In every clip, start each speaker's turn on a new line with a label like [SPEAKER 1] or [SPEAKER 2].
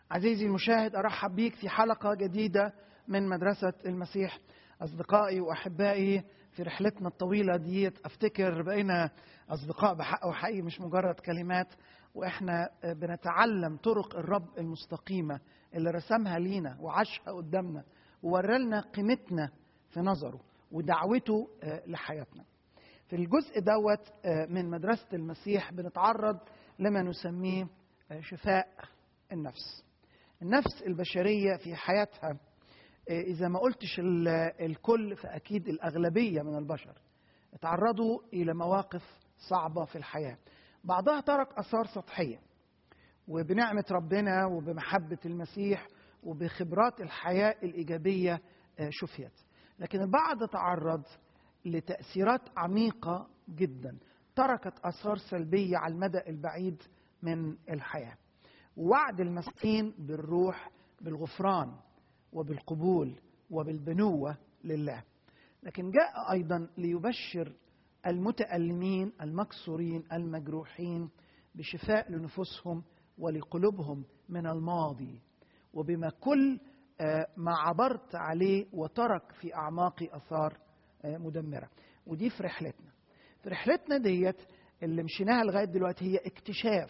[SPEAKER 1] عزيزي المشاهد ارحب بيك في حلقه جديده من مدرسه المسيح اصدقائي واحبائي في رحلتنا الطويله ديت افتكر بقينا اصدقاء بحق وحقيقي مش مجرد كلمات واحنا بنتعلم طرق الرب المستقيمه اللي رسمها لينا وعاشها قدامنا وورالنا قيمتنا في نظره ودعوته لحياتنا. في الجزء دوت من مدرسه المسيح بنتعرض لما نسميه شفاء النفس. النفس البشريه في حياتها اذا ما قلتش الكل فاكيد الاغلبيه من البشر تعرضوا الى مواقف صعبه في الحياه. بعضها ترك اثار سطحيه وبنعمه ربنا وبمحبه المسيح وبخبرات الحياه الايجابيه شفيت. لكن البعض تعرض لتاثيرات عميقه جدا تركت اثار سلبيه على المدى البعيد من الحياه. وعد المسكين بالروح بالغفران وبالقبول وبالبنوه لله. لكن جاء ايضا ليبشر المتألمين المكسورين المجروحين بشفاء لنفوسهم ولقلوبهم من الماضي وبما كل ما عبرت عليه وترك في أعماقي أثار مدمرة ودي في رحلتنا في رحلتنا ديت اللي مشيناها لغاية دلوقتي هي اكتشاف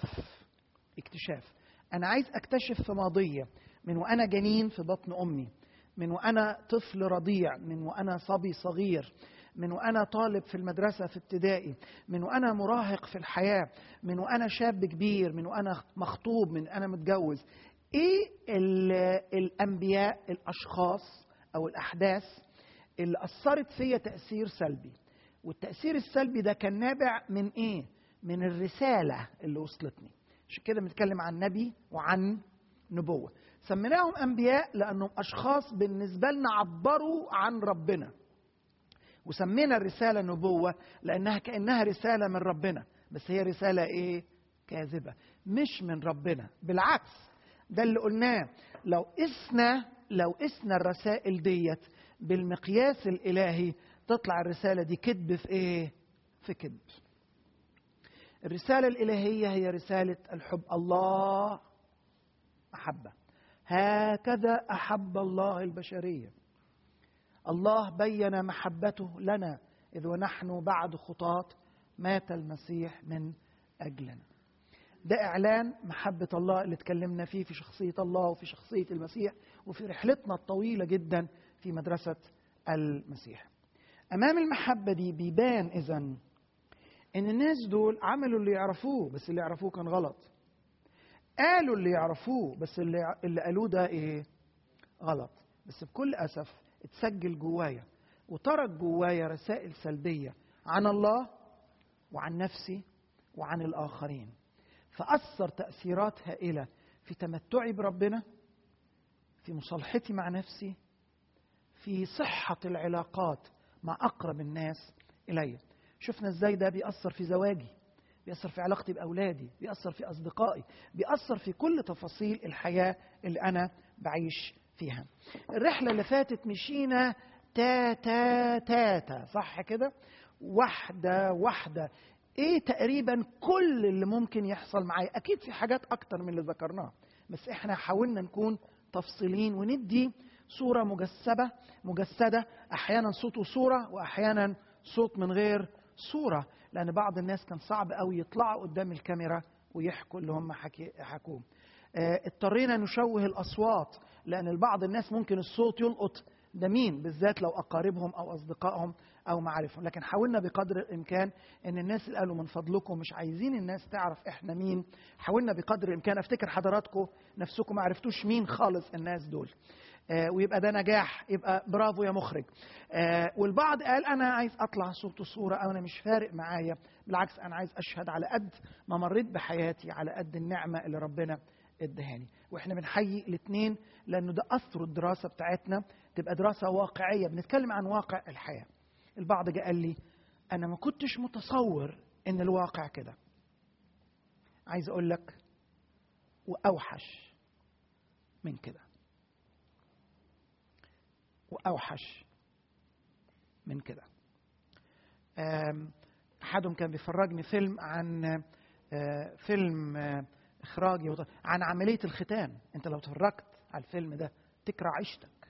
[SPEAKER 1] اكتشاف أنا عايز أكتشف في ماضية من وأنا جنين في بطن أمي من وأنا طفل رضيع من وأنا صبي صغير من وانا طالب في المدرسه في ابتدائي من وانا مراهق في الحياه من وانا شاب كبير من وانا مخطوب من انا متجوز ايه الانبياء الاشخاص او الاحداث اللي اثرت فيا تاثير سلبي والتاثير السلبي ده كان نابع من ايه من الرساله اللي وصلتني عشان كده بنتكلم عن نبي وعن نبوه سميناهم انبياء لانهم اشخاص بالنسبه لنا عبروا عن ربنا وسمينا الرسالة نبوة لأنها كأنها رسالة من ربنا بس هي رسالة إيه؟ كاذبة مش من ربنا بالعكس ده اللي قلناه لو قسنا لو قسنا الرسائل ديت بالمقياس الإلهي تطلع الرسالة دي كذب في إيه؟ في كذب الرسالة الإلهية هي رسالة الحب الله محبة هكذا أحب الله البشرية الله بين محبته لنا إذ ونحن بعد خطاة مات المسيح من أجلنا ده إعلان محبة الله اللي اتكلمنا فيه في شخصية الله وفي شخصية المسيح وفي رحلتنا الطويلة جدا في مدرسة المسيح أمام المحبة دي بيبان إذا إن الناس دول عملوا اللي يعرفوه بس اللي يعرفوه كان غلط قالوا اللي يعرفوه بس اللي, اللي قالوه ده إيه غلط بس بكل أسف اتسجل جوايا وترك جوايا رسائل سلبية عن الله وعن نفسي وعن الآخرين فأثر تأثيرات هائلة في تمتعي بربنا في مصالحتي مع نفسي في صحة العلاقات مع أقرب الناس إلي شفنا إزاي ده بيأثر في زواجي بيأثر في علاقتي بأولادي بيأثر في أصدقائي بيأثر في كل تفاصيل الحياة اللي أنا بعيش فيها الرحله اللي فاتت مشينا تاتا تاتا صح كده واحده واحده ايه تقريبا كل اللي ممكن يحصل معايا اكيد في حاجات اكتر من اللي ذكرناها بس احنا حاولنا نكون تفصيلين وندي صوره مجسبه مجسده احيانا صوت وصوره واحيانا صوت من غير صوره لان بعض الناس كان صعب قوي يطلعوا قدام الكاميرا ويحكوا اللي هم حكوه اضطرينا نشوه الاصوات لان البعض الناس ممكن الصوت يلقط ده مين بالذات لو اقاربهم او اصدقائهم او معارفهم لكن حاولنا بقدر الامكان ان الناس اللي قالوا من فضلكم مش عايزين الناس تعرف احنا مين حاولنا بقدر الامكان افتكر حضراتكم نفسكم ما عرفتوش مين خالص الناس دول آه ويبقى ده نجاح يبقى برافو يا مخرج آه والبعض قال انا عايز اطلع صوت وصوره او انا مش فارق معايا بالعكس انا عايز اشهد على قد ما مريت بحياتي على قد النعمه اللي ربنا ادهاني واحنا بنحيي الاثنين لانه ده اثر الدراسه بتاعتنا تبقى دراسه واقعيه بنتكلم عن واقع الحياه البعض جه قال لي انا ما كنتش متصور ان الواقع كده عايز اقول لك واوحش من كده واوحش من كده احدهم كان بيفرجني فيلم عن فيلم اخراجي وط... عن عمليه الختان انت لو اتفرجت على الفيلم ده تكره عيشتك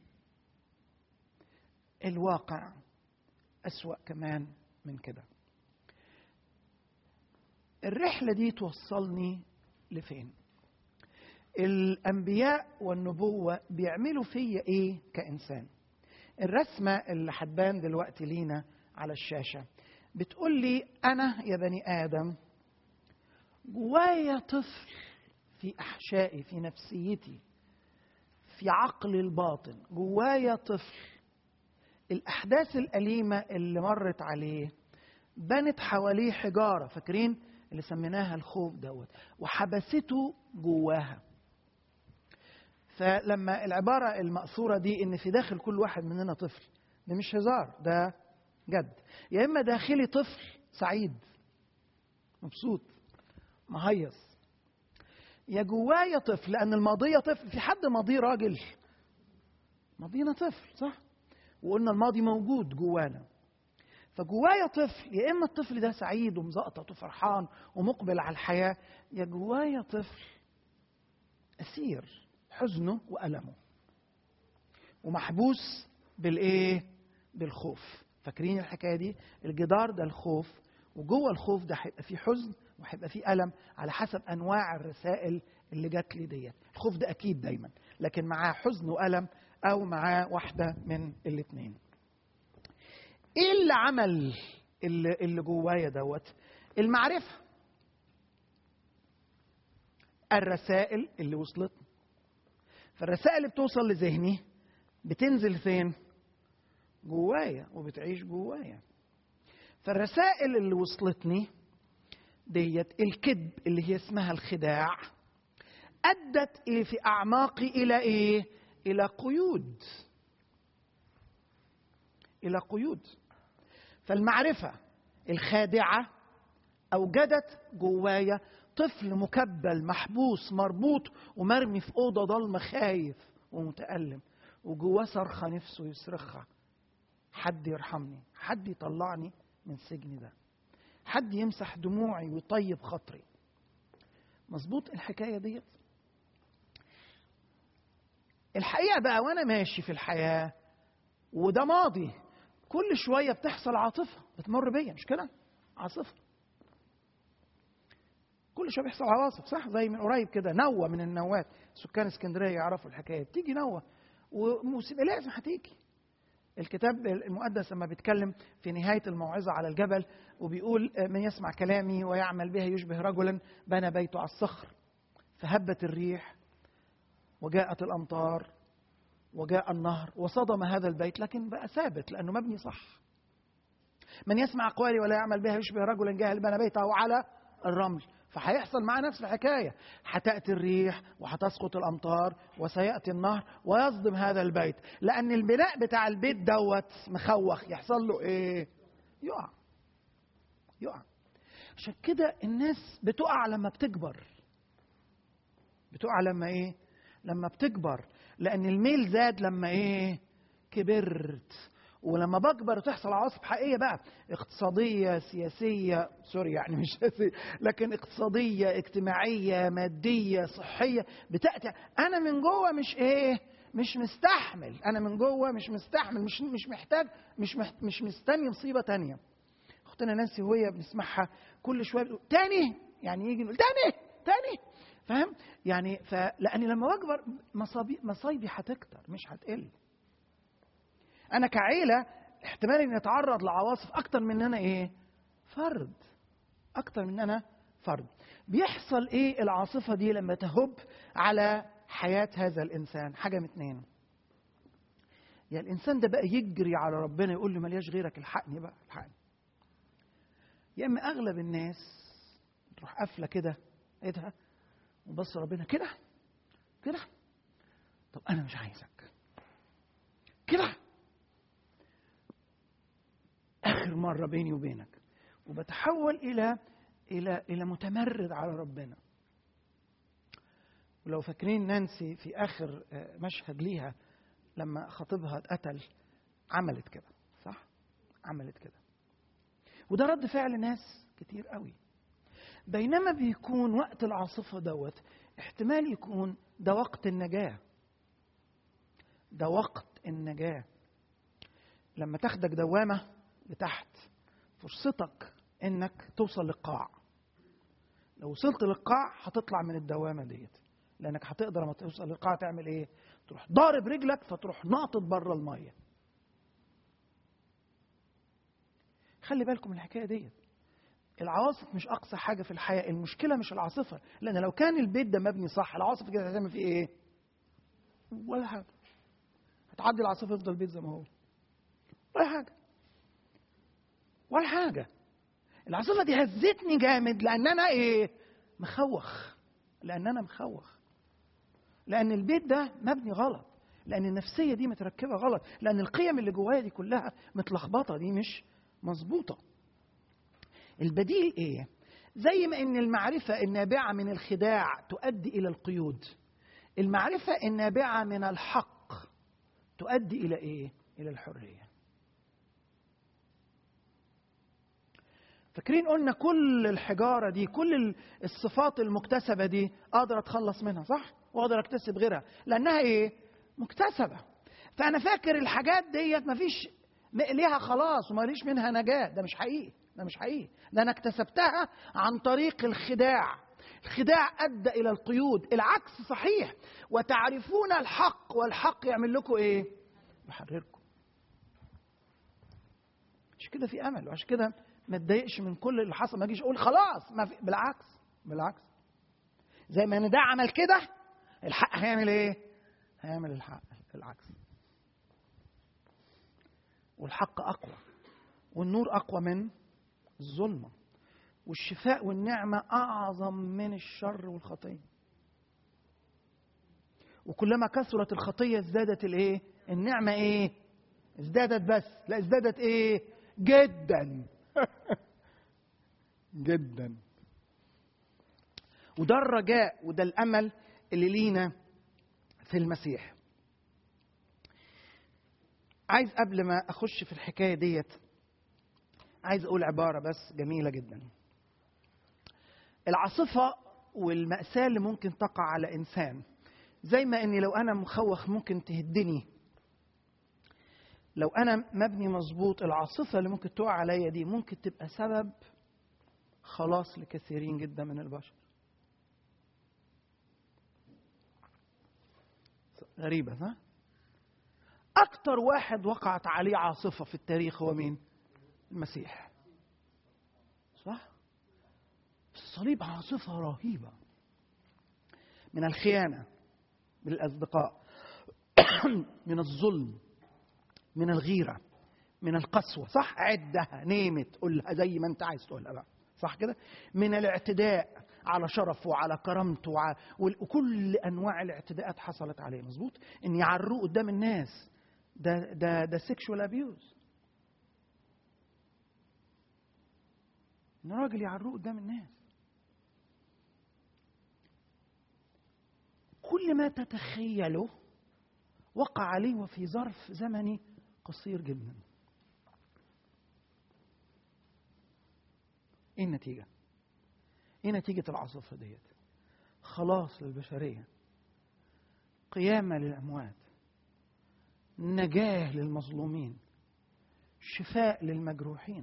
[SPEAKER 1] الواقع اسوا كمان من كده الرحله دي توصلني لفين الانبياء والنبوه بيعملوا فيا ايه كانسان الرسمه اللي هتبان دلوقتي لينا على الشاشه بتقول لي انا يا بني ادم جوايا طفل في احشائي في نفسيتي في عقلي الباطن جوايا طفل الاحداث الاليمه اللي مرت عليه بنت حواليه حجاره فاكرين اللي سميناها الخوف دوت وحبسته جواها فلما العباره المأثوره دي ان في داخل كل واحد مننا طفل ده مش هزار ده جد يا اما داخلي طفل سعيد مبسوط مهيص يا جوايا طفل لان الماضيه طفل في حد ماضيه راجل ماضينا طفل صح وقلنا الماضي موجود جوانا فجوايا طفل يا اما الطفل ده سعيد ومزقطط وفرحان ومقبل على الحياه يا جوايا طفل اسير حزنه والمه ومحبوس بالايه بالخوف فاكرين الحكايه دي الجدار ده الخوف وجوه الخوف ده هيبقى فيه حزن وهيبقى فيه الم على حسب انواع الرسائل اللي جات لي ديت الخوف ده اكيد دايما لكن معاه حزن والم او معاه واحده من الاثنين ايه اللي عمل اللي, اللي جوايا دوت المعرفه الرسائل اللي وصلتني فالرسائل اللي بتوصل لذهني بتنزل فين جوايا وبتعيش جوايا فالرسائل اللي وصلتني ديت الكذب اللي هي اسمها الخداع ادت إيه في اعماقي الى ايه الى قيود الى قيود فالمعرفه الخادعه اوجدت جوايا طفل مكبل محبوس مربوط ومرمي في اوضه ضلمه خايف ومتالم وجواه صرخه نفسه يصرخها حد يرحمني حد يطلعني من سجني ده حد يمسح دموعي ويطيب خاطري مظبوط الحكايه ديت الحقيقه بقى وانا ماشي في الحياه وده ماضي كل شويه بتحصل عاطفه بتمر بيا مش كده عاصفه كل شويه بيحصل عواصف صح زي من قريب كده نوه من النوات سكان اسكندريه يعرفوا الحكايه تيجي نوه وموسيقى لازم هتيجي الكتاب المقدس لما بيتكلم في نهاية الموعظة على الجبل وبيقول من يسمع كلامي ويعمل بها يشبه رجلا بنى بيته على الصخر فهبت الريح وجاءت الأمطار وجاء النهر وصدم هذا البيت لكن بقى ثابت لأنه مبني صح من يسمع أقوالي ولا يعمل بها يشبه رجلا جاهل بنى بيته على الرمل فهيحصل معاه نفس الحكاية هتأتي الريح وهتسقط الأمطار وسيأتي النهر ويصدم هذا البيت لأن البناء بتاع البيت دوت مخوخ يحصل له إيه؟ يقع يقع عشان كده الناس بتقع لما بتكبر بتقع لما إيه؟ لما بتكبر لأن الميل زاد لما إيه؟ كبرت ولما بكبر تحصل عواصف حقيقيه بقى اقتصاديه سياسيه سوري يعني مش سياسية لكن اقتصاديه اجتماعيه ماديه صحيه بتاتي انا من جوه مش ايه مش مستحمل انا من جوه مش مستحمل مش مش محتاج مش محت مش مستني مصيبه تانية اختنا نانسي وهي بنسمعها كل شويه بتقول تاني يعني يجي نقول تاني تاني فاهم يعني فلاني لما بكبر مصابي مصايبي هتكتر مش هتقل انا كعيله احتمال اني اتعرض لعواصف اكتر من ان انا ايه فرد اكتر من ان انا فرد بيحصل ايه العاصفه دي لما تهب على حياه هذا الانسان حاجه من اتنين يا الانسان ده بقى يجري على ربنا يقول له ملياش غيرك الحقني بقى الحقني يا اما اغلب الناس تروح قافله كده ايدها وبص ربنا كده كده طب انا مش عايزك كده اخر مره بيني وبينك وبتحول الى الى الى متمرد على ربنا ولو فاكرين نانسي في اخر مشهد ليها لما خطيبها اتقتل عملت كده صح عملت كده وده رد فعل ناس كتير قوي بينما بيكون وقت العاصفه دوت احتمال يكون ده وقت النجاه ده وقت النجاه لما تاخدك دوامه لتحت فرصتك انك توصل للقاع لو وصلت للقاع هتطلع من الدوامه ديت لانك هتقدر لما توصل للقاع تعمل ايه تروح ضارب رجلك فتروح ناطط بره الميه خلي بالكم من الحكايه ديت العواصف مش اقصى حاجه في الحياه المشكله مش العاصفه لان لو كان البيت ده مبني صح العاصفه كده هتعمل فيه ايه ولا حاجه هتعدي العاصفه يفضل البيت زي ما هو ولا حاجه ولا حاجه العاصفه دي هزتني جامد لان انا ايه مخوخ لان انا مخوخ لان البيت ده مبني غلط لان النفسيه دي متركبه غلط لان القيم اللي جوايا دي كلها متلخبطه دي مش مظبوطه البديل ايه زي ما ان المعرفه النابعه من الخداع تؤدي الى القيود المعرفه النابعه من الحق تؤدي الى ايه الى الحريه فاكرين قلنا كل الحجاره دي كل الصفات المكتسبه دي اقدر اتخلص منها صح واقدر اكتسب غيرها لانها ايه مكتسبه فانا فاكر الحاجات ديت مفيش ليها خلاص وماليش منها نجاه ده مش حقيقي ده مش حقيقي ده انا اكتسبتها عن طريق الخداع الخداع ادى الى القيود العكس صحيح وتعرفون الحق والحق يعمل لكم ايه يحرركم عشان كده في امل وعشان كده ما اتضايقش من كل اللي حصل ما اجيش اقول خلاص ما في بالعكس بالعكس زي ما ان ده عمل كده الحق هيعمل ايه هيعمل الحق العكس والحق اقوى والنور اقوى من الظلمه والشفاء والنعمه اعظم من الشر والخطيه وكلما كثرت الخطيه ازدادت الايه النعمه ايه ازدادت بس لا ازدادت ايه جدا جدا وده الرجاء وده الامل اللي لينا في المسيح عايز قبل ما اخش في الحكايه ديت عايز اقول عباره بس جميله جدا العاصفه والماساه اللي ممكن تقع على انسان زي ما اني لو انا مخوخ ممكن تهدني لو انا مبني مظبوط العاصفه اللي ممكن تقع عليا دي ممكن تبقى سبب خلاص لكثيرين جدا من البشر غريبة صح؟ أكتر واحد وقعت عليه عاصفة في التاريخ هو مين؟ المسيح صح؟ الصليب عاصفة رهيبة من الخيانة من الأصدقاء من الظلم من الغيرة من القسوة صح عدها نيمت قولها زي ما انت عايز تقولها بقى صح كده من الاعتداء على شرفه وعلى كرامته وع... وكل انواع الاعتداءات حصلت عليه مظبوط ان يعروه قدام الناس ده ده ده سيكشوال ابيوز ان راجل يعروه قدام الناس كل ما تتخيله وقع عليه وفي ظرف زمني قصير جدا ايه النتيجه ايه نتيجه العاصفه ديت خلاص للبشريه قيامه للاموات نجاه للمظلومين شفاء للمجروحين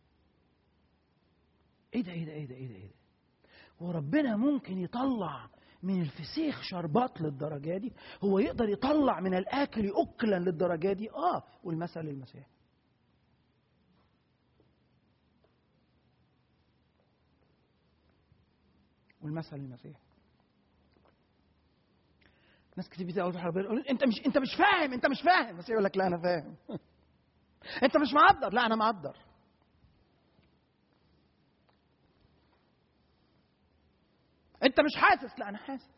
[SPEAKER 1] ايه ده ايه ده ايه ده ايه ده ايه ده وربنا ممكن يطلع من الفسيخ شربات للدرجه دي هو يقدر يطلع من الاكل اكلا للدرجه دي اه والمثل للمسيح والمثل للمسيح ناس كتير بتقول يقول انت مش انت مش فاهم انت مش فاهم بس يقول لك لا انا فاهم انت مش مقدر لا انا مقدر انت مش حاسس لا انا حاسس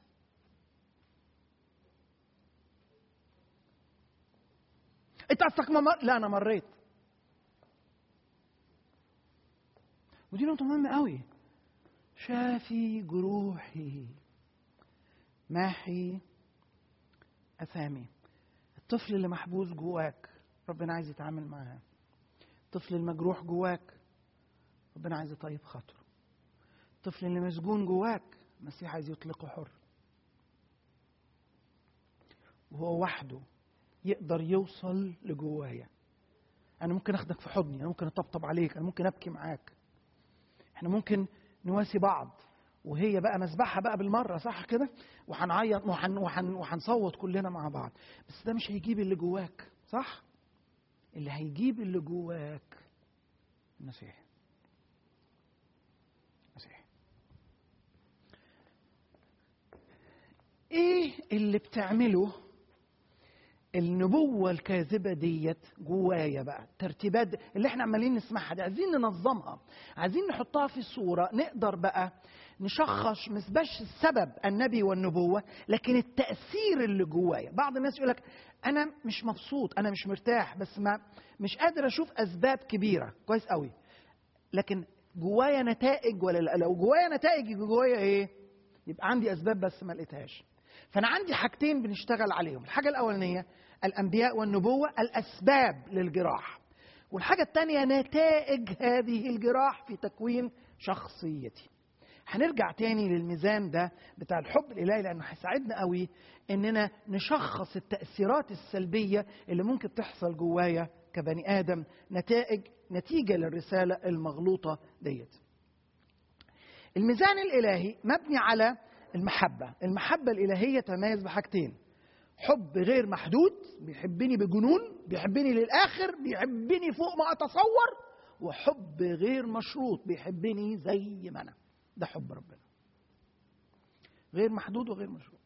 [SPEAKER 1] انت اصلك مر... لا انا مريت ودي نقطه مهمه قوي شافي جروحي ماحي اثامي الطفل اللي محبوس جواك ربنا عايز يتعامل معاه الطفل المجروح جواك ربنا عايز يطيب خاطره الطفل اللي مسجون جواك المسيح عايز يطلقه حر وهو وحده يقدر يوصل لجوايا انا ممكن اخدك في حضني انا ممكن اطبطب عليك انا ممكن ابكي معاك احنا ممكن نواسي بعض وهي بقى مذبحها بقى بالمره صح كده وهنعيط وهن وهن وهنصوت كلنا مع بعض بس ده مش هيجيب اللي جواك صح اللي هيجيب اللي جواك المسيح المسيح ايه اللي بتعمله النبوة الكاذبة ديت جوايا بقى ترتيبات اللي احنا عمالين نسمعها دي عايزين ننظمها عايزين نحطها في صورة نقدر بقى نشخص مش بس السبب النبي والنبوة لكن التأثير اللي جوايا بعض الناس يقول لك أنا مش مبسوط أنا مش مرتاح بس ما مش قادر أشوف أسباب كبيرة كويس قوي لكن جوايا نتائج ولا لا لو جوايا نتائج جوايا ايه يبقى عندي أسباب بس ما لقيتهاش فأنا عندي حاجتين بنشتغل عليهم الحاجة الأولانية الأنبياء والنبوة الأسباب للجراح والحاجة الثانية نتائج هذه الجراح في تكوين شخصيتي هنرجع تاني للميزان ده بتاع الحب الالهي لانه هيساعدنا قوي اننا نشخص التاثيرات السلبيه اللي ممكن تحصل جوايا كبني ادم نتائج نتيجه للرساله المغلوطه ديت. الميزان الالهي مبني على المحبه، المحبه الالهيه تتميز بحاجتين. حب غير محدود بيحبني بجنون بيحبني للاخر بيحبني فوق ما اتصور وحب غير مشروط بيحبني زي ما انا ده حب ربنا غير محدود وغير مشروط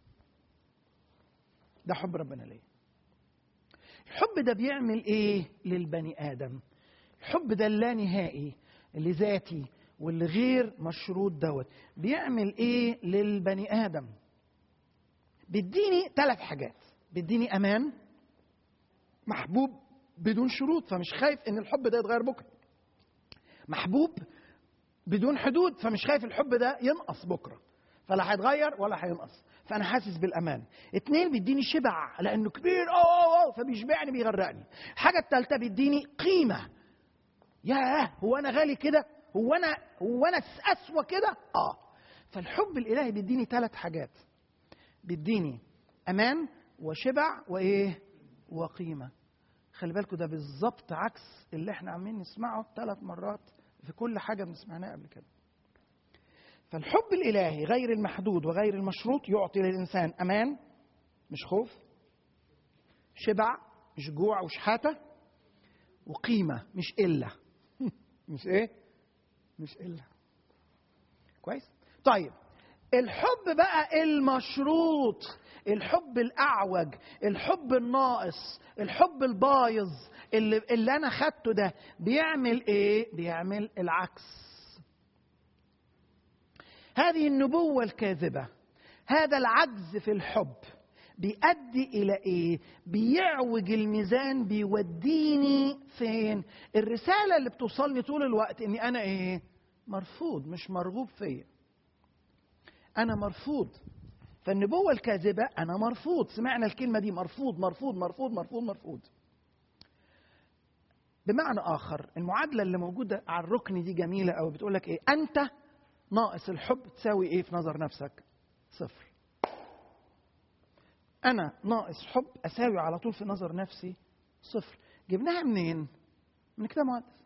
[SPEAKER 1] ده حب ربنا ليه الحب ده بيعمل ايه للبني ادم الحب ده اللانهائي اللي ذاتي واللي غير مشروط دوت بيعمل ايه للبني ادم بيديني ثلاث حاجات بيديني امان محبوب بدون شروط فمش خايف ان الحب ده يتغير بكره محبوب بدون حدود فمش خايف الحب ده ينقص بكره فلا هيتغير ولا هينقص فانا حاسس بالامان اتنين بيديني شبع لانه كبير اوه اوه فبيشبعني بيغرقني الحاجه الثالثه بيديني قيمه ياه هو انا غالي كده هو انا هو انا اسوى كده اه فالحب الالهي بيديني ثلاث حاجات بيديني امان وشبع وايه وقيمه خلي بالكم ده بالظبط عكس اللي احنا عمالين نسمعه ثلاث مرات في كل حاجه بنسمعناها قبل كده فالحب الالهي غير المحدود وغير المشروط يعطي للانسان امان مش خوف شبع مش جوع وشحاته وقيمه مش قله مش ايه مش قله كويس طيب الحب بقى المشروط الحب الاعوج الحب الناقص الحب البايظ اللي, اللي انا خدته ده بيعمل ايه بيعمل العكس هذه النبوه الكاذبه هذا العجز في الحب بيؤدي الى ايه بيعوج الميزان بيوديني فين الرساله اللي بتوصلني طول الوقت اني انا ايه مرفوض مش مرغوب فيا انا مرفوض فالنبوة الكاذبة أنا مرفوض سمعنا الكلمة دي مرفوض مرفوض مرفوض مرفوض مرفوض بمعنى آخر المعادلة اللي موجودة على الركن دي جميلة أوي بتقول لك إيه أنت ناقص الحب تساوي إيه في نظر نفسك صفر أنا ناقص حب أساوي على طول في نظر نفسي صفر جبناها منين؟ من كتاب مقدس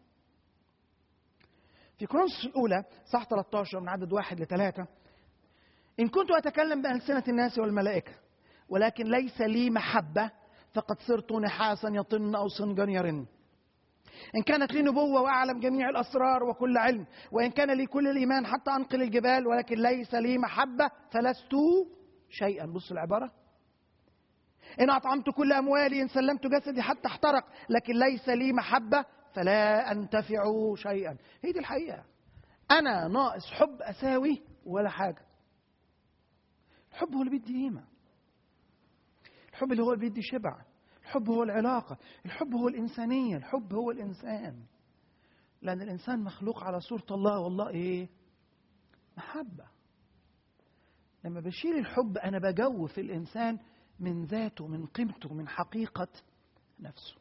[SPEAKER 1] في كورنثوس الأولى صح 13 من عدد واحد لثلاثة إن كنت أتكلم بألسنة الناس والملائكة ولكن ليس لي محبة فقد صرت نحاسا يطن أو صنجا يرن إن كانت لي نبوة وأعلم جميع الأسرار وكل علم وإن كان لي كل الإيمان حتى أنقل الجبال ولكن ليس لي محبة فلست شيئا بص العبارة إن أطعمت كل أموالي إن سلمت جسدي حتى احترق لكن ليس لي محبة فلا أنتفع شيئا هي دي الحقيقة أنا ناقص حب أساوي ولا حاجة الحب هو اللي بيدي قيمة الحب اللي هو اللي بيدي شبع الحب هو العلاقة الحب هو الإنسانية الحب هو الإنسان لأن الإنسان مخلوق على صورة الله والله إيه محبة لما بشيل الحب أنا بجوف الإنسان من ذاته من قيمته من حقيقة نفسه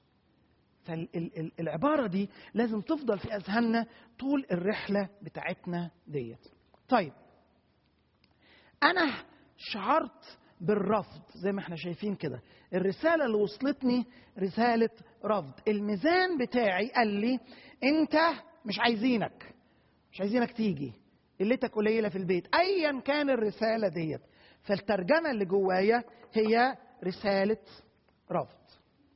[SPEAKER 1] فالعبارة دي لازم تفضل في أذهاننا طول الرحلة بتاعتنا ديت طيب انا شعرت بالرفض زي ما احنا شايفين كده الرساله اللي وصلتني رساله رفض الميزان بتاعي قال لي انت مش عايزينك مش عايزينك تيجي قلتك قليله في البيت ايا كان الرساله ديت فالترجمه اللي جوايا هي رساله رفض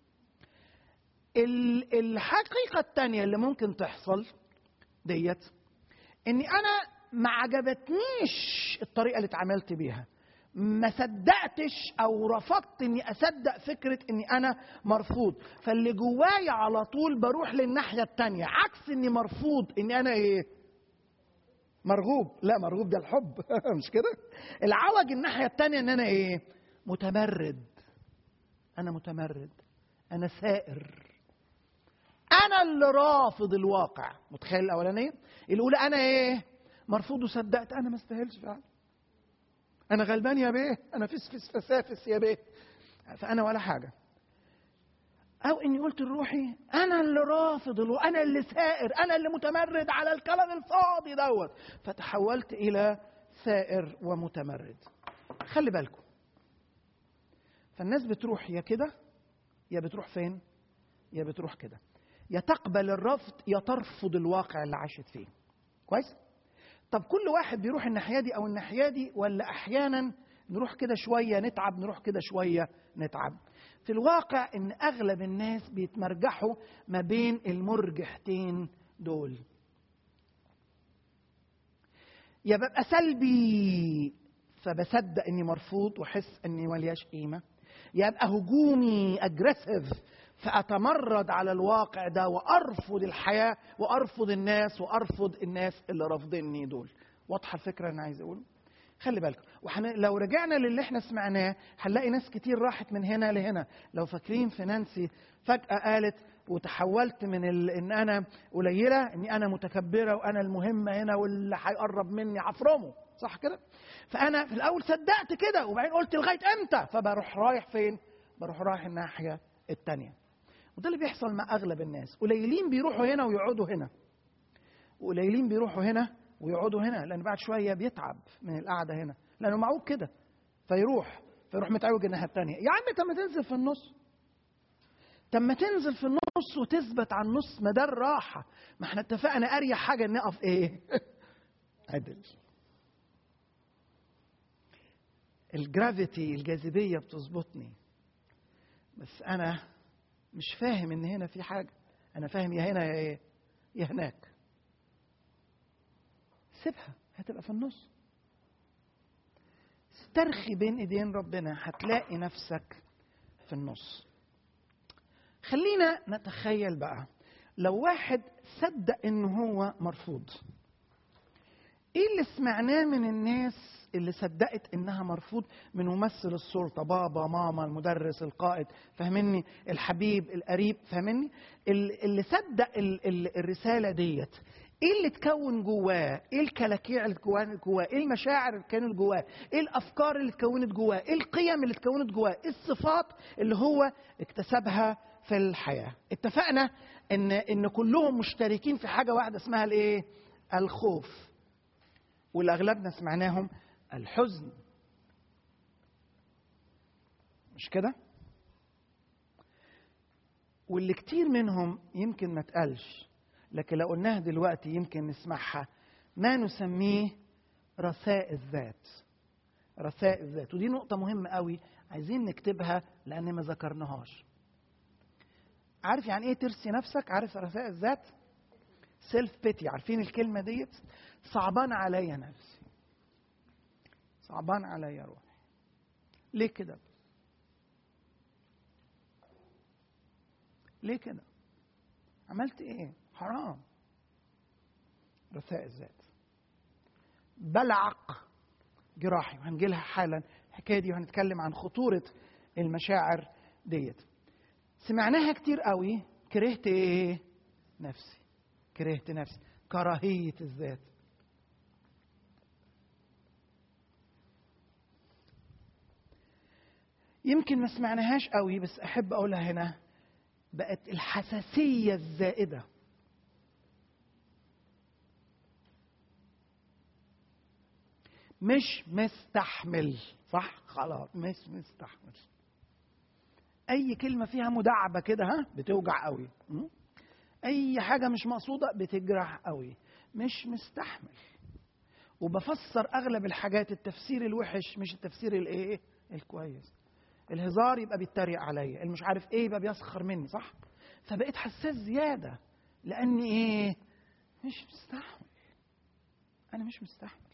[SPEAKER 1] الحقيقه الثانيه اللي ممكن تحصل ديت اني انا ما عجبتنيش الطريقه اللي اتعاملت بيها ما صدقتش او رفضت اني اصدق فكره اني انا مرفوض فاللي جوايا على طول بروح للناحيه التانية عكس اني مرفوض اني انا ايه مرغوب لا مرغوب ده الحب مش كده العوج الناحيه التانية ان انا ايه متمرد انا متمرد انا سائر انا اللي رافض الواقع متخيل الاولانيه الاولى انا ايه مرفوض وصدقت انا ما استاهلش فعلا انا غلبان يا بيه انا فسفس فسافس يا بيه فانا ولا حاجه او اني قلت لروحي انا اللي رافض الو... انا اللي سائر انا اللي متمرد على الكلام الفاضي دوت فتحولت الى سائر ومتمرد خلي بالكم فالناس بتروح يا كده يا بتروح فين يا بتروح كده يا تقبل الرفض يا ترفض الواقع اللي عاشت فيه كويس طب كل واحد بيروح الناحيه دي او الناحيه دي ولا احيانا نروح كده شويه نتعب نروح كده شويه نتعب في الواقع ان اغلب الناس بيتمرجحوا ما بين المرجحتين دول يا ببقى سلبي فبصدق اني مرفوض واحس اني ملياش قيمه يا ابقى هجومي اجريسيف فاتمرد على الواقع ده وارفض الحياه وارفض الناس وارفض الناس اللي رافضيني دول واضحه الفكره انا عايز اقوله خلي بالكم وحن... لو رجعنا للي احنا سمعناه هنلاقي ناس كتير راحت من هنا لهنا لو فاكرين في نانسي فجاه قالت وتحولت من ال... ان انا قليله اني انا متكبره وانا المهمه هنا واللي هيقرب مني هفرمه صح كده فانا في الاول صدقت كده وبعدين قلت لغايه امتى فبروح رايح فين بروح رايح الناحيه الثانيه وده اللي بيحصل مع اغلب الناس قليلين بيروحوا هنا ويقعدوا هنا وقليلين بيروحوا هنا ويقعدوا هنا لان بعد شويه بيتعب من القعده هنا لانه معوج كده فيروح فيروح متعوج الناحيه الثانيه يا عم طب ما تنزل في النص طب ما تنزل في النص وتثبت على النص ما ده الراحه ما احنا اتفقنا اريح حاجه نقف ايه عدل الجرافيتي الجاذبيه بتظبطني بس انا مش فاهم ان هنا في حاجه انا فاهم يا هنا يا ايه يا هناك سيبها هتبقى في النص استرخي بين ايدين ربنا هتلاقي نفسك في النص خلينا نتخيل بقى لو واحد صدق ان هو مرفوض ايه اللي سمعناه من الناس اللي صدقت انها مرفوض من ممثل السلطه بابا ماما المدرس القائد فاهمني الحبيب القريب فاهمني اللي صدق ال ال الرساله ديت ايه اللي اتكون جواه ايه الكلاكيع اللي اتكونت جواه ايه المشاعر اللي كانت جواه ايه الافكار اللي اتكونت جواه ايه القيم اللي اتكونت جواه ايه الصفات اللي هو اكتسبها في الحياه اتفقنا ان ان كلهم مشتركين في حاجه واحده اسمها الايه الخوف واللي اغلبنا سمعناهم الحزن مش كده واللي كتير منهم يمكن ما تقلش لكن لو قلناها دلوقتي يمكن نسمعها ما نسميه رثاء الذات رثاء الذات ودي نقطة مهمة قوي عايزين نكتبها لأن ما ذكرناهاش عارف يعني ايه ترسي نفسك عارف رثاء الذات سيلف بيتي عارفين الكلمة ديت صعبان عليا نفسي صعبان عليا روحي ليه كده ليه كده عملت ايه حرام رثاء الذات بلعق جراحي وهنجي لها حالا الحكايه دي وهنتكلم عن خطوره المشاعر ديت سمعناها كتير قوي كرهت ايه نفسي كرهت نفسي كراهيه الذات يمكن ما سمعناهاش قوي بس احب اقولها هنا بقت الحساسيه الزائده مش مستحمل صح خلاص مش مستحمل اي كلمه فيها مدعبه كده ها بتوجع قوي م? اي حاجه مش مقصوده بتجرح قوي مش مستحمل وبفسر اغلب الحاجات التفسير الوحش مش التفسير الايه الكويس الهزار يبقى بيتريق عليا المش عارف ايه يبقى بيسخر مني صح فبقيت حساس زياده لاني ايه مش مستحمل انا مش مستحمل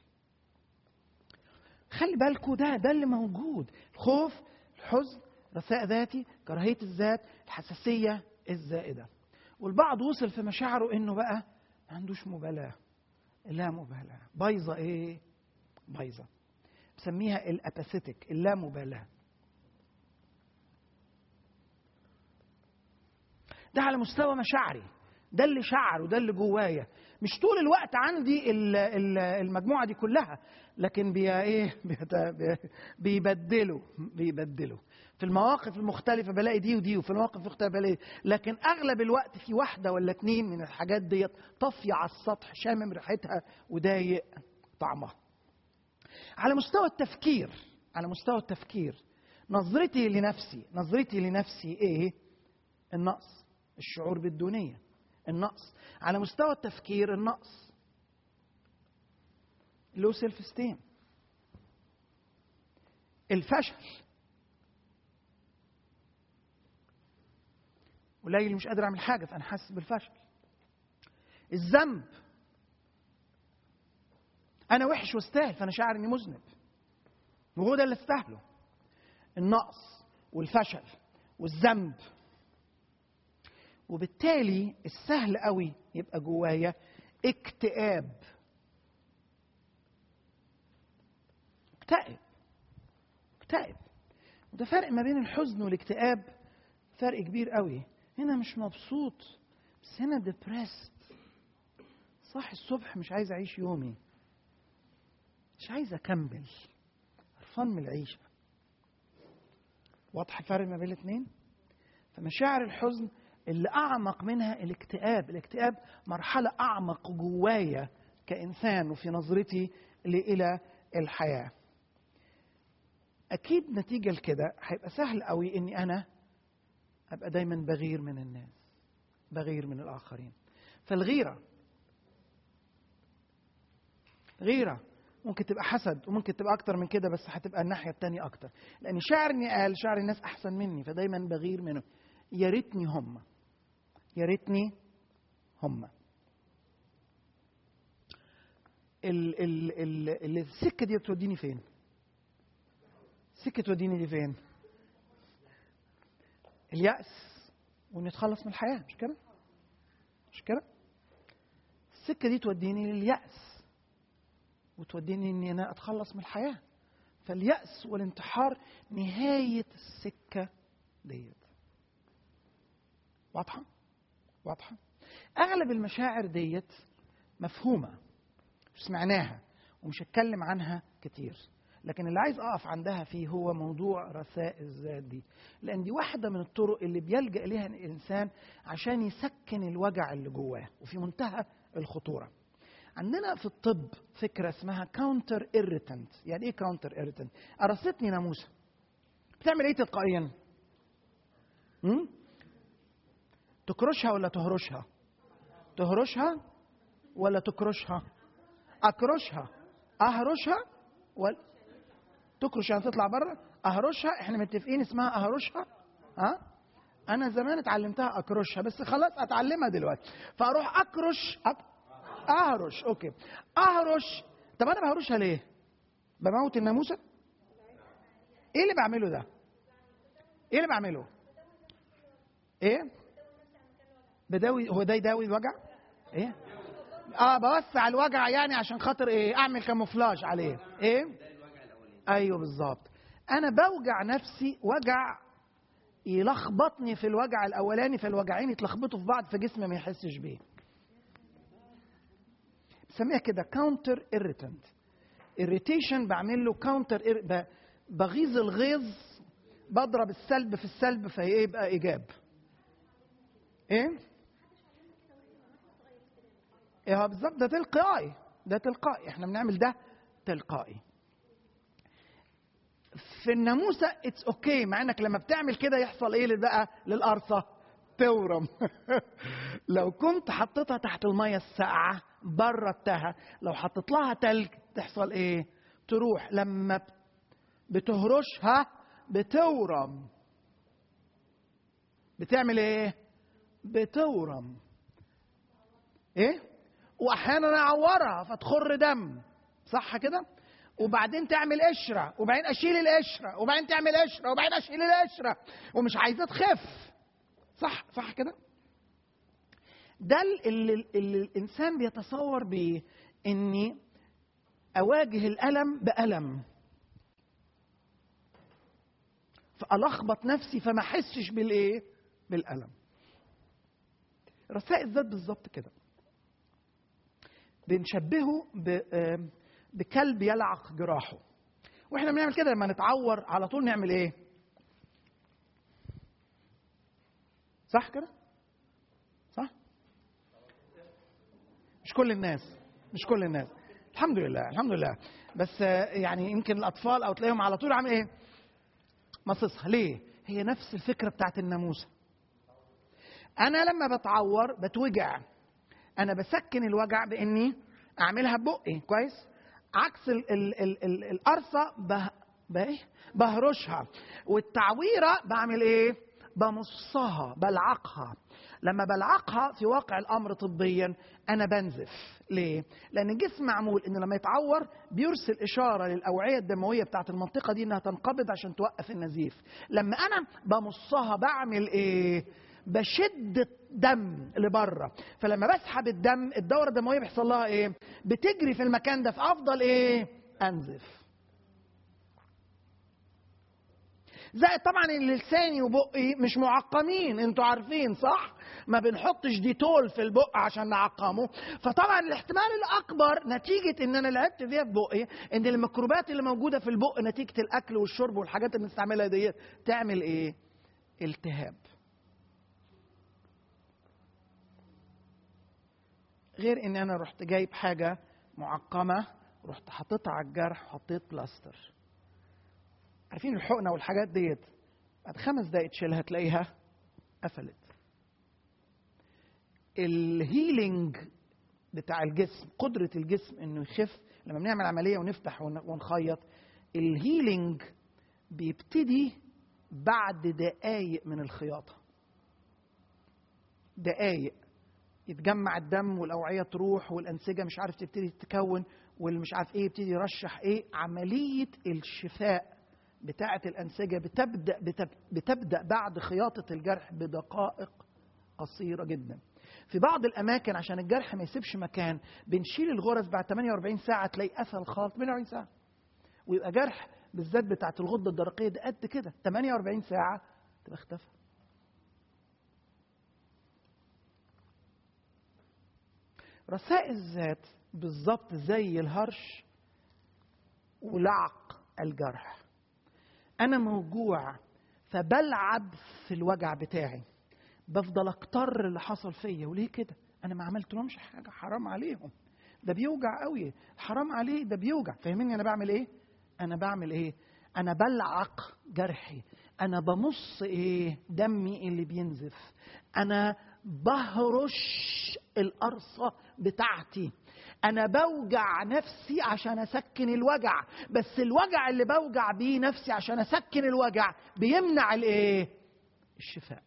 [SPEAKER 1] خلي بالكوا ده ده اللي موجود الخوف الحزن رثاء ذاتي كراهيه الذات الحساسيه الزائده والبعض وصل في مشاعره انه بقى ما عندوش مبالاه لا مبالاه بايظه ايه بايظه بسميها الاباثيتك اللامبالاه ده على مستوى مشاعري ده اللي شعره ده اللي جوايا مش طول الوقت عندي المجموعه دي كلها لكن بي ايه بيبدلوا بيبدلوا في المواقف المختلفه بلاقي دي ودي وفي المواقف المختلفه بلاقي لكن اغلب الوقت في واحده ولا اتنين من الحاجات ديت طافيه على السطح شامم ريحتها وضايق طعمها على مستوى التفكير على مستوى التفكير نظرتي لنفسي نظرتي لنفسي ايه النقص الشعور بالدونيه النقص على مستوى التفكير النقص لو سيلف ستيم الفشل قليل مش قادر اعمل حاجه فانا حاسس بالفشل الذنب انا وحش واستاهل فانا شاعر اني مذنب وهو ده اللي استاهله النقص والفشل والذنب وبالتالي السهل قوي يبقى جوايا اكتئاب اكتئب اكتئب وده فرق ما بين الحزن والاكتئاب فرق كبير قوي هنا مش مبسوط بس هنا ديبريست صاحي الصبح مش عايز اعيش يومي مش عايز اكمل قرفان من العيشه واضح الفرق ما بين الاثنين فمشاعر الحزن اللي اعمق منها الاكتئاب الاكتئاب مرحله اعمق جوايا كانسان وفي نظرتي الى الحياه اكيد نتيجه لكده هيبقى سهل قوي اني انا ابقى دايما بغير من الناس بغير من الاخرين فالغيره غيره ممكن تبقى حسد وممكن تبقى اكتر من كده بس هتبقى الناحيه التانية اكتر لان شاعر اني قال شاعر الناس احسن مني فدايما بغير منهم يا ريتني هم يا ريتني هم ال ال ال السكه دي توديني فين السكه توديني دي فين اليأس وإني أتخلص من الحياة مش كده؟ مش كده؟ السكة دي توديني لليأس وتوديني إني أنا أتخلص من الحياة فاليأس والانتحار نهاية السكة ديت واضحة؟ واضحة؟ أغلب المشاعر ديت مفهومة سمعناها ومش هتكلم عنها كتير لكن اللي عايز اقف عندها فيه هو موضوع رثاء الذات دي لان دي واحده من الطرق اللي بيلجا اليها الانسان عشان يسكن الوجع اللي جواه وفي منتهى الخطوره عندنا في الطب فكره اسمها كاونتر ايريتنت يعني ايه كاونتر ايريتنت قرصتني ناموسه بتعمل ايه تلقائيا م? تكرشها ولا تهرشها تهرشها ولا تكرشها اكرشها اهرشها ولا تكرش يعني تطلع بره اهرشها احنا متفقين اسمها اهرشها ها انا زمان اتعلمتها اكرشها بس خلاص اتعلمها دلوقتي فاروح اكرش أك... اهرش اوكي اهرش طب انا بهرشها ليه بموت الناموسه ايه اللي بعمله ده ايه اللي بعمله ايه بداوي هو ده يداوي الوجع ايه اه بوسع الوجع يعني عشان خاطر ايه اعمل كاموفلاج عليه ايه ايوه بالظبط انا بوجع نفسي وجع يلخبطني في الوجع الاولاني فالوجعين يتلخبطوا في بعض فجسمي ما يحسش بيه بسميها كده كاونتر irritant irritation بعمل له كاونتر بغيظ الغيظ بضرب السلب في السلب فيبقى ايجاب ايه ايه بالظبط ده تلقائي ده تلقائي احنا بنعمل ده تلقائي في الناموسه اتس اوكي okay. مع انك لما بتعمل كده يحصل ايه بقى للقرصه تورم لو كنت حطيتها تحت الميه الساقعه بردتها لو حطيت لها تلج تحصل ايه تروح لما بتهرشها بتورم بتعمل ايه بتورم ايه واحيانا اعورها فتخر دم صح كده وبعدين تعمل قشره وبعدين اشيل القشره وبعدين تعمل قشره وبعدين اشيل القشره ومش عايزاه تخف صح صح كده ده اللي, اللي الانسان بيتصور بيه اني اواجه الالم بالم فالخبط نفسي فما احسش بالايه بالالم رسائل الذات بالظبط كده بنشبهه بكلب يلعق جراحه واحنا بنعمل كده لما نتعور على طول نعمل ايه صح كده صح مش كل الناس مش كل الناس الحمد لله الحمد لله بس يعني يمكن الاطفال او تلاقيهم على طول عامل ايه مصصها ليه هي نفس الفكره بتاعت الناموسه انا لما بتعور بتوجع انا بسكن الوجع باني اعملها ببقي كويس عكس ال ال ال ال القرصه به به بهرشها والتعويره بعمل ايه بمصها بلعقها لما بلعقها في واقع الامر طبيا انا بنزف ليه لان الجسم معمول انه لما يتعور بيرسل اشاره للاوعيه الدمويه بتاعت المنطقه دي انها تنقبض عشان توقف النزيف لما انا بمصها بعمل ايه بشد الدم لبره فلما بسحب الدم الدوره الدمويه بيحصل لها ايه بتجري في المكان ده فافضل ايه انزف زائد طبعا ان لساني وبقي مش معقمين انتوا عارفين صح ما بنحطش ديتول في البق عشان نعقمه فطبعا الاحتمال الاكبر نتيجه ان انا لعبت فيها في بقي ان الميكروبات اللي موجوده في البق نتيجه الاكل والشرب والحاجات اللي بنستعملها ديت تعمل ايه التهاب غير ان انا رحت جايب حاجه معقمه رحت حاططها على الجرح وحطيت بلاستر عارفين الحقنه والحاجات ديت بعد خمس دقايق تشيلها تلاقيها قفلت الهيلينج بتاع الجسم قدرة الجسم انه يخف لما بنعمل عملية ونفتح ونخيط الهيلينج بيبتدي بعد دقايق من الخياطة دقايق يتجمع الدم والاوعيه تروح والانسجه مش عارف تبتدي تتكون والمش عارف ايه يبتدي يرشح ايه عمليه الشفاء بتاعه الانسجه بتبدا بتبدا بعد خياطه الجرح بدقائق قصيره جدا في بعض الاماكن عشان الجرح ما يسيبش مكان بنشيل الغرز بعد 48 ساعه تلاقي قفل خالص 48 ساعه ويبقى جرح بالذات بتاعه الغده الدرقيه ده قد كده 48 ساعه تبقى اختفى رسائل الذات بالظبط زي الهرش ولعق الجرح انا موجوع فبلعب في الوجع بتاعي بفضل اكتر اللي حصل فيا وليه كده انا ما عملت لهمش حاجه حرام عليهم ده بيوجع قوي حرام عليه ده بيوجع فاهميني انا بعمل ايه انا بعمل ايه انا بلعق جرحي انا بمص ايه دمي اللي بينزف انا بهرش القرصة بتاعتي أنا بوجع نفسي عشان أسكن الوجع بس الوجع اللي بوجع بيه نفسي عشان أسكن الوجع بيمنع الإيه؟ الشفاء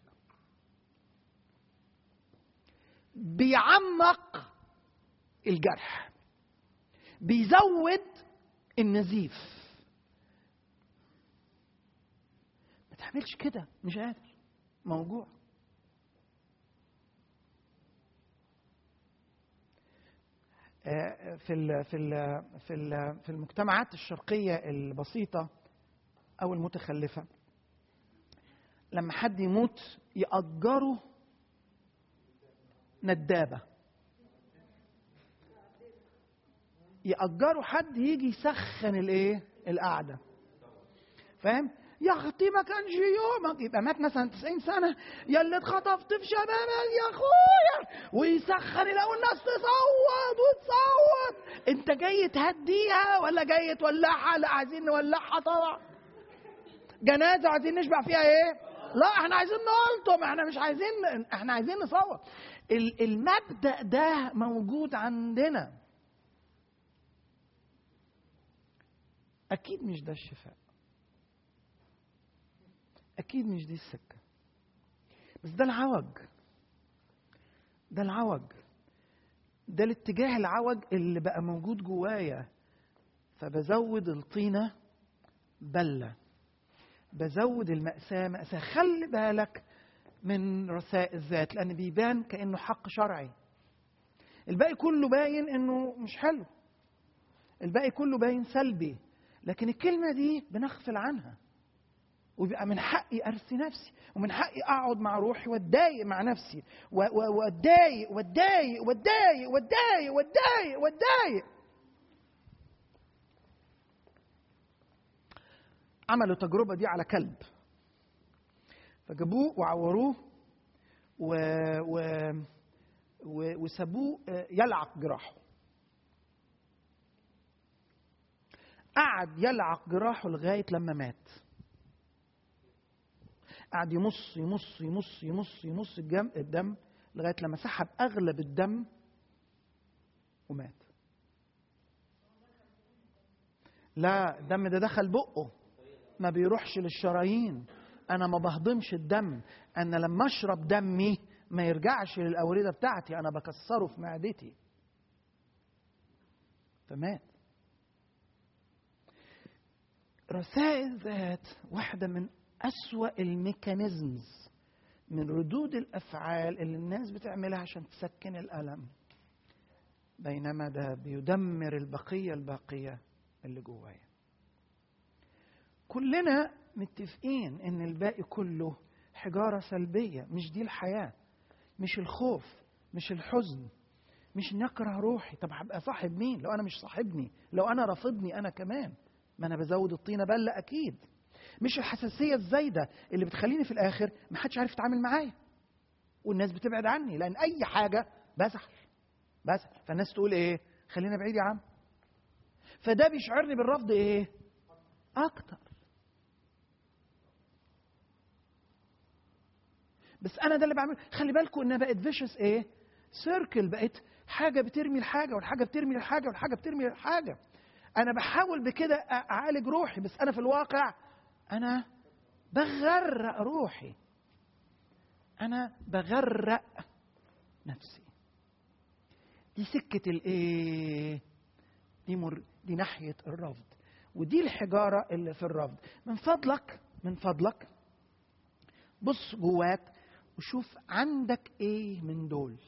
[SPEAKER 1] بيعمق الجرح بيزود النزيف ما تعملش كده مش قادر موجوع في ال في ال في ال في المجتمعات الشرقيه البسيطه او المتخلفه لما حد يموت يأجروا ندابه يأجروا حد يجي يسخن الايه القعده فاهم يا اختي ما كانش يومك يبقى مات مثلا 90 سنه يا اللي اتخطفت في شبابك يا اخويا ويسخن الاول الناس تصوت وتصوت انت جاي تهديها ولا جاي تولعها لا عايزين نولعها طبعا جنازه عايزين نشبع فيها ايه لا احنا عايزين نلطم احنا مش عايزين احنا عايزين نصوت المبدا ده موجود عندنا اكيد مش ده الشفاء اكيد مش دي السكه بس ده العوج ده العوج ده الاتجاه العوج اللي بقى موجود جوايا فبزود الطينه بله بزود المأساة مأساة خلي بالك من رثاء الذات لأن بيبان كأنه حق شرعي الباقي كله باين إنه مش حلو الباقي كله باين سلبي لكن الكلمة دي بنغفل عنها ويبقى من حقي أرثي نفسي ومن حقي أقعد مع روحي وأتضايق مع نفسي وأتضايق وأتضايق وأتضايق وأتضايق وأتضايق وأتضايق عملوا التجربة دي على كلب فجابوه وعوروه و... و... و... وسابوه يلعق جراحه قعد يلعق جراحه لغاية لما مات قعد يمص يمص يمص يمص يمص الدم, الدم لغاية لما سحب أغلب الدم ومات لا الدم ده دخل بقه ما بيروحش للشرايين انا ما بهضمش الدم انا لما اشرب دمي ما يرجعش للاورده بتاعتي انا بكسره في معدتي فمات رثاء الذات واحدة من أسوأ الميكانيزمز من ردود الأفعال اللي الناس بتعملها عشان تسكن الألم بينما ده بيدمر البقية الباقية اللي جوايا كلنا متفقين ان الباقي كله حجاره سلبيه مش دي الحياه مش الخوف مش الحزن مش اني اكره روحي طب هبقى صاحب مين لو انا مش صاحبني لو انا رافضني انا كمان ما انا بزود الطينه بله اكيد مش الحساسيه الزايده اللي بتخليني في الاخر ما حدش عارف يتعامل معايا والناس بتبعد عني لان اي حاجه بزعل بزعل فالناس تقول ايه خلينا بعيد يا عم فده بيشعرني بالرفض ايه اكتر بس انا ده اللي بعمله خلي بالكم انها بقت فيشس ايه سيركل بقت حاجه بترمي الحاجه والحاجه بترمي الحاجه والحاجه بترمي الحاجه انا بحاول بكده اعالج روحي بس انا في الواقع انا بغرق روحي انا بغرق نفسي دي سكه الايه دي مر... دي ناحيه الرفض ودي الحجاره اللي في الرفض من فضلك من فضلك بص جواك وشوف عندك ايه من دول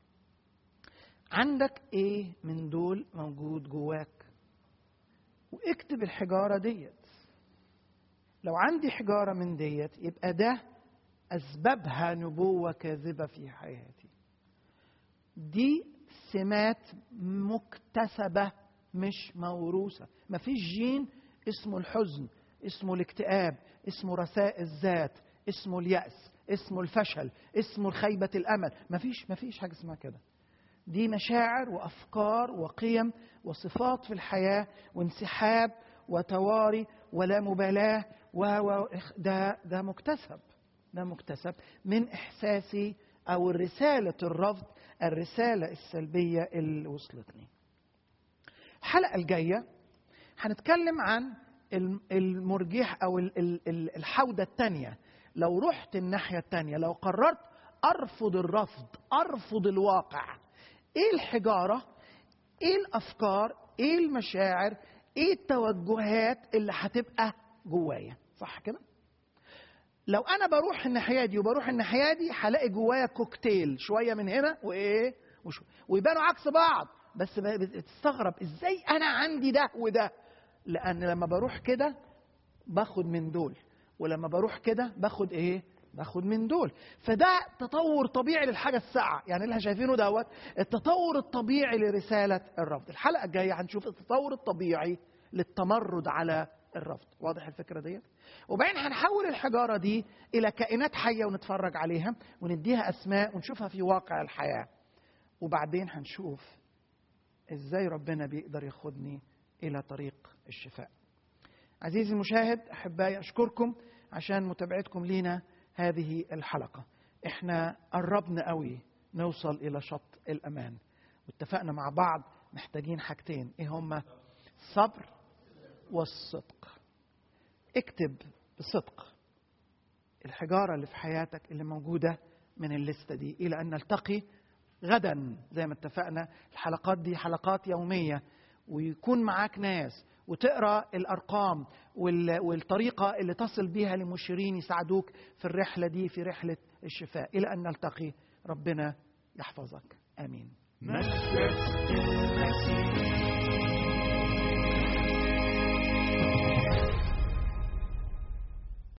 [SPEAKER 1] عندك ايه من دول موجود جواك واكتب الحجارة ديت لو عندي حجارة من ديت يبقى ده أسبابها نبوة كاذبة في حياتي دي سمات مكتسبة مش موروثة مفيش جين اسمه الحزن اسمه الاكتئاب اسمه رثاء الذات اسمه اليأس اسمه الفشل اسمه خيبة الأمل مفيش مفيش حاجة اسمها كده دي مشاعر وأفكار وقيم وصفات في الحياة وانسحاب وتواري ولا مبالاة و ده ده مكتسب ده مكتسب من إحساسي أو رسالة الرفض الرسالة السلبية اللي وصلتني الحلقة الجاية هنتكلم عن المرجح أو الحودة الثانية لو رحت الناحية التانية لو قررت أرفض الرفض أرفض الواقع إيه الحجارة إيه الأفكار إيه المشاعر إيه التوجهات اللي هتبقى جوايا صح كده لو أنا بروح الناحية دي وبروح الناحية دي هلاقي جوايا كوكتيل شوية من هنا وإيه وشو ويبانوا عكس بعض بس بتستغرب إزاي أنا عندي ده وده لأن لما بروح كده باخد من دول ولما بروح كده باخد ايه باخد من دول فده تطور طبيعي للحاجه الساعه يعني اللي شايفينه دوت التطور الطبيعي لرساله الرفض الحلقه الجايه هنشوف التطور الطبيعي للتمرد على الرفض واضح الفكره ديت وبعدين هنحول الحجاره دي الى كائنات حيه ونتفرج عليها ونديها اسماء ونشوفها في واقع الحياه وبعدين هنشوف ازاي ربنا بيقدر ياخدني الى طريق الشفاء عزيزي المشاهد احبائي اشكركم عشان متابعتكم لينا هذه الحلقه احنا قربنا قوي نوصل الى شط الامان واتفقنا مع بعض محتاجين حاجتين ايه هما الصبر والصدق اكتب بصدق الحجاره اللي في حياتك اللي موجوده من الليسته دي الى ان نلتقي غدا زي ما اتفقنا الحلقات دي حلقات يوميه ويكون معاك ناس وتقرا الارقام والطريقه اللي تصل بيها لمشيرين يساعدوك في الرحله دي في رحله الشفاء الى ان نلتقي ربنا يحفظك امين
[SPEAKER 2] مجد المسيح